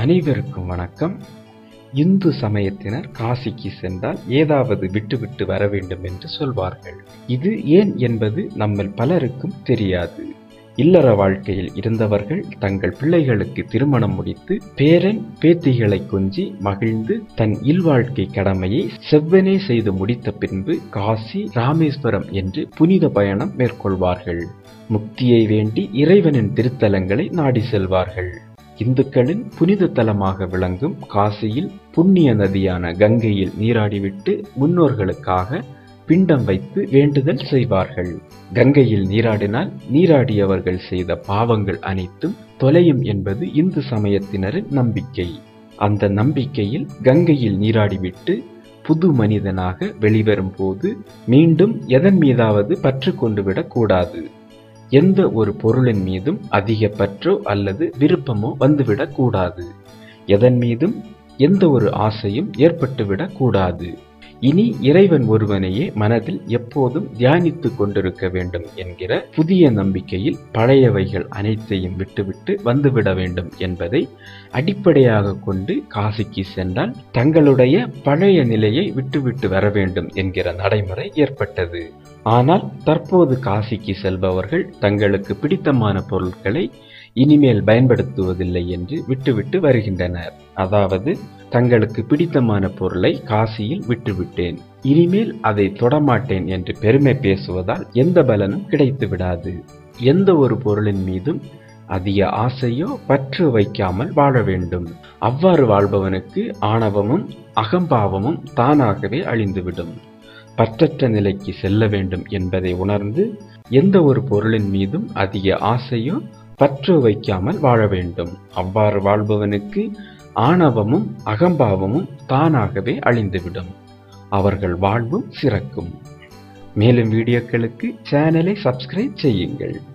அனைவருக்கும் வணக்கம் இந்து சமயத்தினர் காசிக்கு சென்றால் ஏதாவது விட்டுவிட்டு வர வேண்டும் என்று சொல்வார்கள் இது ஏன் என்பது நம்மில் பலருக்கும் தெரியாது இல்லற வாழ்க்கையில் இருந்தவர்கள் தங்கள் பிள்ளைகளுக்கு திருமணம் முடித்து பேரன் பேத்திகளை கொஞ்சி மகிழ்ந்து தன் இல்வாழ்க்கை கடமையை செவ்வனே செய்து முடித்த பின்பு காசி ராமேஸ்வரம் என்று புனித பயணம் மேற்கொள்வார்கள் முக்தியை வேண்டி இறைவனின் திருத்தலங்களை நாடி செல்வார்கள் இந்துக்களின் புனித தலமாக விளங்கும் காசியில் புண்ணிய நதியான கங்கையில் நீராடிவிட்டு முன்னோர்களுக்காக பிண்டம் வைத்து வேண்டுதல் செய்வார்கள் கங்கையில் நீராடினால் நீராடியவர்கள் செய்த பாவங்கள் அனைத்தும் தொலையும் என்பது இந்து சமயத்தினரின் நம்பிக்கை அந்த நம்பிக்கையில் கங்கையில் நீராடிவிட்டு புது மனிதனாக வெளிவரும் போது மீண்டும் எதன் மீதாவது பற்று கொண்டு விடக்கூடாது எந்த ஒரு பொருளின் மீதும் அதிக பற்றோ அல்லது விருப்பமோ வந்துவிடக் கூடாது எதன் மீதும் எந்த ஒரு ஆசையும் ஏற்பட்டுவிடக் கூடாது இனி இறைவன் ஒருவனையே மனதில் எப்போதும் தியானித்து கொண்டிருக்க வேண்டும் என்கிற புதிய நம்பிக்கையில் பழையவைகள் அனைத்தையும் விட்டுவிட்டு வந்துவிட வேண்டும் என்பதை அடிப்படையாக கொண்டு காசிக்கு சென்றால் தங்களுடைய பழைய நிலையை விட்டுவிட்டு வர வேண்டும் என்கிற நடைமுறை ஏற்பட்டது ஆனால் தற்போது காசிக்கு செல்பவர்கள் தங்களுக்கு பிடித்தமான பொருட்களை இனிமேல் பயன்படுத்துவதில்லை என்று விட்டுவிட்டு வருகின்றனர் அதாவது தங்களுக்கு பிடித்தமான பொருளை காசியில் விட்டுவிட்டேன் இனிமேல் அதை தொடமாட்டேன் என்று பெருமை பேசுவதால் எந்த பலனும் கிடைத்து விடாது எந்த ஒரு பொருளின் மீதும் அதிக ஆசையோ பற்று வைக்காமல் வாழ வேண்டும் அவ்வாறு வாழ்பவனுக்கு ஆணவமும் அகம்பாவமும் தானாகவே அழிந்துவிடும் பற்றற்ற நிலைக்கு செல்ல வேண்டும் என்பதை உணர்ந்து எந்த ஒரு பொருளின் மீதும் அதிக ஆசையோ பற்று வைக்காமல் வாழ வேண்டும் அவ்வாறு வாழ்பவனுக்கு ஆணவமும் அகம்பாவமும் தானாகவே அழிந்துவிடும் அவர்கள் வாழ்வும் சிறக்கும் மேலும் வீடியோக்களுக்கு சேனலை சப்ஸ்கிரைப் செய்யுங்கள்